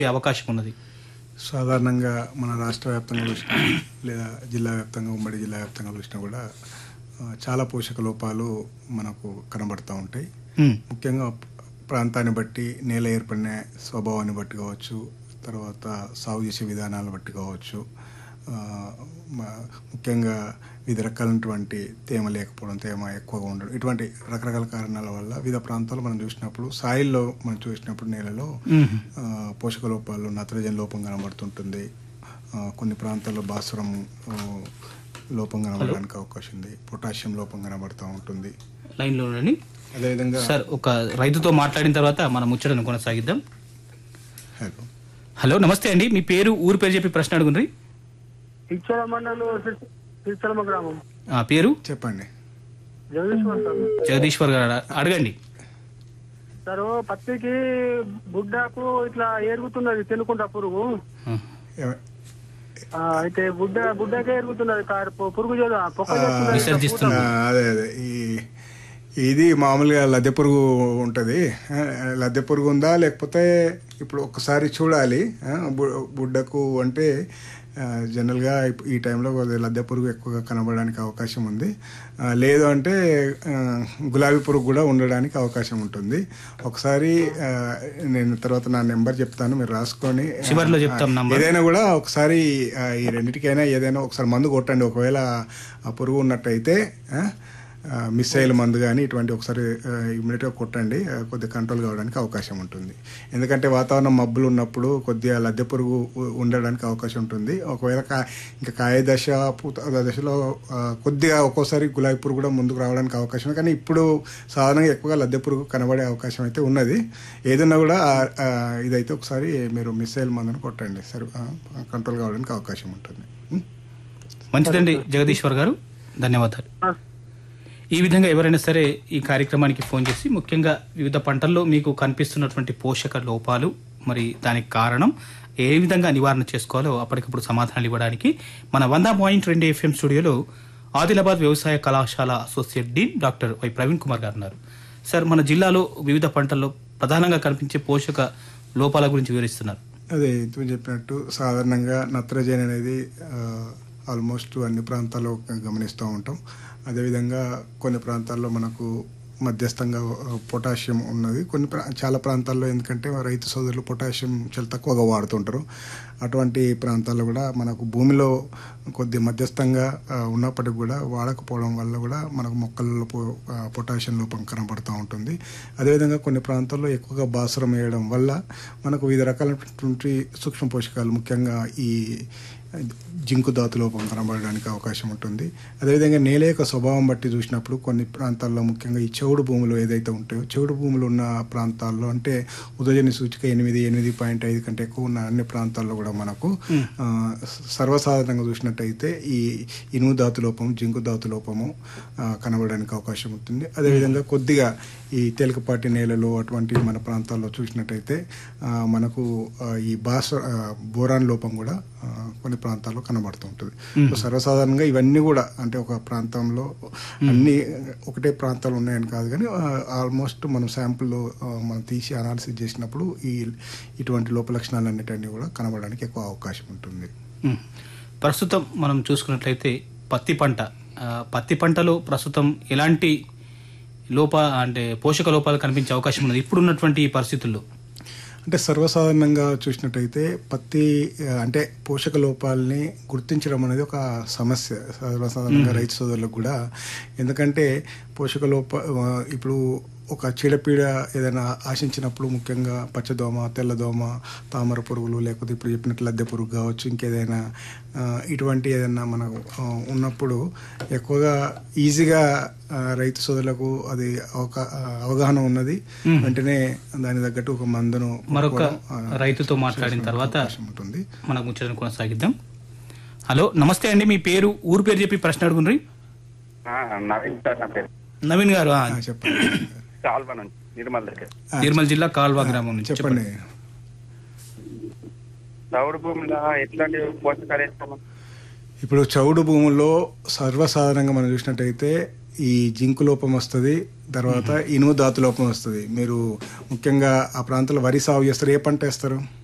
అవకాశం ఉన్నది సాధారణంగా మన రాష్ట్ర వ్యాప్తంగా చూసినా లేదా జిల్లా వ్యాప్తంగా ఉమ్మడి జిల్లా వ్యాప్తంగా చూసినా కూడా ఆ, చాలా పోషక లోపాలు మనకు కనబడుతూ ఉంటాయి ఉమ్, ముఖ్యంగా ప్రాంతాన్ని బట్టి నేల ఏర్పడిన స్వభావాన్ని బట్టి కావచ్చు తర్వాత సాగు చేసే విధానాలను బట్టి కావచ్చు ఆ, మ- ముఖ్యంగా వివిధ రకాలైనటువంటి తేమ లేకపోవడం తేమ ఎక్కువగా ఉండడం ఇటువంటి రకరకాల కారణాల వల్ల వివిధ ప్రాంతాలు మనం చూసినప్పుడు సాయిల్లో మనం చూసినప్పుడు నేలలో ఉమ్, ఆ, పోషక లోపాలు నత్రజని లోపం కనబడుతుంటుంది ఆ, కొన్ని ప్రాంతాల్లో భాస్వరం ఆ, లోపం కనబడడానికి అవకాశం ఉంది పొటాషియం లోపం కనబడుతూ ఉంటుంది లైన్లో ఉండండి అదేవిధంగా సార్ ఒక రైతుతో మాట్లాడిన తర్వాత మనం ముచ్చటను కొనసాగిద్దాం హలో హలో నమస్తే అండి మీ పేరు ఊరు పేరు చెప్పి ప్రశ్న అడుగుండ్రి ఇచ్చల మండలం శ్రీశైలమ గ్రామం ఆ, పేరు చెప్పండి జగదీశ్వర్ సార్ జగదీశ్వర్ గారు అడ- అడగండి సార్ పత్తికి బుడ్డకు ఇట్లా ఏరుగుతున్నది తినుకుంటా పురుగు ఆ, ఎవ- ఆ, అయితే బుడ్డ బుడ్డకే ఏరుగుతున్నది కారు పు- పురుగు చేదు పొక్క చేస్తున్నది. విసర్జిస్తున్నారు ఆ, అదే అదే ఈ ఇది మామూలుగా లద్దె పురుగు ఉంటుంది లద్దె పురుగు ఉందా లేకపోతే ఇప్పుడు ఒకసారి చూడాలి ఆ, బు- బుడ్డకు అంటే ఆ, జనరల్గా ఇప్- ఈ టైంలో కొద్దిగా లద్దె పురుగు ఎక్కువగా కనబడడానికి అవకాశం ఉంది ఆ, లేదు అంటే ఆ, గులాబీ పురుగు కూడా ఉండడానికి అవకాశం ఉంటుంది ఒకసారి ఆ, నేను తర్వాత నా నెంబర్ చెప్తాను మీరు రాసుకొని ఆ, చివర్లో చెప్తాం నంబర్. ఏదైనా కూడా ఒకసారి ఆ, ఈ రెండింటికైనా ఏదైనా ఒకసారి మందు కొట్టండి ఒకవేళ ఆ పురుగు ఉన్నట్టయితే ఆ, ఆ, మిస్సైల్ మందు కానీ ఇటువంటి ఒకసారి ఇమ్మీడియట్గా కొట్టండి ఆ, కొద్దిగా కంట్రోల్ కావడానికి అవకాశం ఉంటుంది ఎందుకంటే వాతావరణం మబ్బులు ఉన్నప్పుడు కొద్దిగా లద్దె పురుగు ఉ- ఉండడానికి అవకాశం ఉంటుంది ఒకవేళ కా ఇంకా కాయ దశ పూత దశలో ఆ, కొద్దిగా ఒక్కోసారి గులాబీ పురుగు కూడా ముందుకు రావడానికి అవకాశం ఉంది కానీ ఇప్పుడు సాధారణంగా ఎక్కువగా లద్దె పురుగు కనబడే అవకాశం అయితే ఉన్నది ఏదన్నా కూడా ఆ- ఆ, ఇదైతే ఒకసారి మీరు మిస్సైల్ మందును కొట్టండి సరే ఆ, కంట్రోల్ కావడానికి అవకాశం ఉంటుంది ఉం? మంచిదండి జగదీశ్వర్ గారు ధన్యవాదాలు ఆ, ఈ విధంగా ఎవరైనా సరే ఈ కార్యక్రమానికి ఫోన్ చేసి ముఖ్యంగా వివిధ పంటల్లో మీకు కనిపిస్తున్నటువంటి పోషక లోపాలు మరి దానికి కారణం ఏ విధంగా నివారణ చేసుకోవాలో అప్పటికప్పుడు సమాధానాలు ఇవ్వడానికి మన వంద పాయింట్ రెండు ఎఫ్ఎం స్టూడియోలో ఆదిలాబాద్ వ్యవసాయ కళాశాల associate dean doctor Y Praveen Kumar garu ఉన్నారు సార్ మన జిల్లాలో వివిధ పంటల్లో ప్రధానంగా కనిపించే పోషక లోపాల గురించి వివరిస్తున్నారు అదే ఇంతకు చెప్పినట్టు సాధారణంగా నత్రజని అనేది ఆల్మోస్ట్ అన్ని ప్రాంతాల్లో గమనిస్తూ ఉంటాం అదేవిధంగా కొన్ని ప్రాంతాల్లో మనకు మధ్యస్థంగా ఆ, పొటాషియం ఉన్నది కొన్ని ప్రా చాలా ప్రాంతాల్లో ఎందుకంటే రైతు సోదరులు పొటాషియం చాలా తక్కువగా వాడుతుంటారు అటువంటి ప్రాంతాల్లో కూడా మనకు భూమిలో కొద్ది మధ్యస్థంగా ఆ, ఉన్నప్పటికి కూడా వాడకపోవడం వల్ల కూడా మనకు మొక్కలలో పో- ఆ, పొటాషియం లోపం కనబడుతూ ఉంటుంది అదేవిధంగా కొన్ని ప్రాంతాల్లో ఎక్కువగా బాసురం వేయడం వల్ల మనకు వివిధ రకాలైనటువంటి సూక్ష్మ పోషకాలు ముఖ్యంగా ఈ జింకు ధాతు లోపం కనబడడానికి అవకాశం ఉంటుంది అదేవిధంగా నేల యొక్క స్వభావం బట్టి చూసినప్పుడు కొన్ని ప్రాంతాల్లో ముఖ్యంగా ఈ చెవుడు భూములు ఏదైతే ఉంటాయో చెవుడు భూములు ఉన్న ప్రాంతాల్లో అంటే ఉదజని సూచిక ఎనిమిది ఎనిమిది పాయింట్ ఐదు కంటే ఎక్కువ ఉన్న అన్ని ప్రాంతాల్లో కూడా మనకు ఆ, సర్వసాధారణంగా చూసినట్టయితే ఈ ఇనుము ధాతు లోపం జింకు ధాతు లోపము ఆ, కనబడడానికి అవకాశం ఉంటుంది అదేవిధంగా కొద్దిగా ఈ తేలికపాటి నేలలు అటువంటి మన ప్రాంతాల్లో చూసినట్టయితే ఆ, మనకు ఆ, ఈ బాస ఆ, బోరాన్ లోపం కూడా ఆ, కొన్ని ప్రాంతాల్లో కనబడుతూ ఉంటుంది సో సర్వసాధారణంగా ఇవన్నీ కూడా అంటే ఒక ప్రాంతంలో అన్ని ఒకటే ప్రాంతాలు ఉన్నాయని కాదు కానీ ఆల్మోస్ట్ మనం శాంపుల్ మనం తీసి అనాలిసిస్ చేసినప్పుడు ఈ ఇటువంటి లోప లక్షణాలన్నిటినీ కూడా కనబడడానికి ఎక్కువ అవకాశం ఉంటుంది ఉమ్. ప్రస్తుతం మనం చూసుకున్నట్లయితే పత్తి పంట ఆ, పత్తి పంటలో ప్రస్తుతం ఎలాంటి లోప అంటే పోషక లోపాలు కనిపించే అవకాశం ఉన్నది ఇప్పుడున్నటువంటి ఈ పరిస్థితుల్లో అంటే సర్వసాధారణంగా చూసినట్టయితే పత్తి ఆ, అంటే పోషక లోపాలని గుర్తించడం అనేది ఒక సమస్య సర్వసాధారణంగా రైతు సోదరులకు కూడా ఎందుకంటే పోషక లోప ఆ, ఇప్పుడు ఒక చీడపీడ ఏదైనా ఆశించినప్పుడు ముఖ్యంగా పచ్చదోమ తెల్లదోమ తామర పురుగులు లేకపోతే ఇప్పుడు చెప్పినట్లు లద్దె పురుగు కావచ్చు ఇంకేదైనా ఆ, ఇటువంటి ఏదైనా మనకు ఆ, ఉన్నప్పుడు ఎక్కువగా ఈజీగా ఆ, రైతు సోదరులకు అది అవకా ఆ, అవగాహన ఉన్నది వెంటనే దాని తగ్గట్టు ఒక మందును మరొక కొనుక్కోవడం, ఆ, రైతుతో మాట్లాడిన తర్వాత అవకాశం ఉంటుంది మన ముచ్చటను కొనసాగిద్దాం హలో నమస్తే అండి మీ పేరు ఊరు పేరు చెప్పి ప్రశ్న అడుగుండ్రి ఆ, నవీన్ సార్ నా పేరు నవీన్ గారు ఆ, ఆ, చెప్పండి కాల్వ నుంచి నిర్మల్ దగ్గర నిర్మల్ జిల్లా కాల్వా గ్రామం నుంచి చెప్పండి చౌడు భూమిలో ఎట్లాంటి పోషకాలు వేస్తాము ఇప్పుడు చౌడు భూముల్లో సర్వసాధారణంగా మనం చూసినట్టయితే ఈ జింకు లోపం వస్తుంది తర్వాత ఇనుము ధాతు లోపం వస్తుంది మీరు ముఖ్యంగా ఆ ప్రాంతంలో వరి సాగు చేస్తారు ఏ పంట వేస్తారు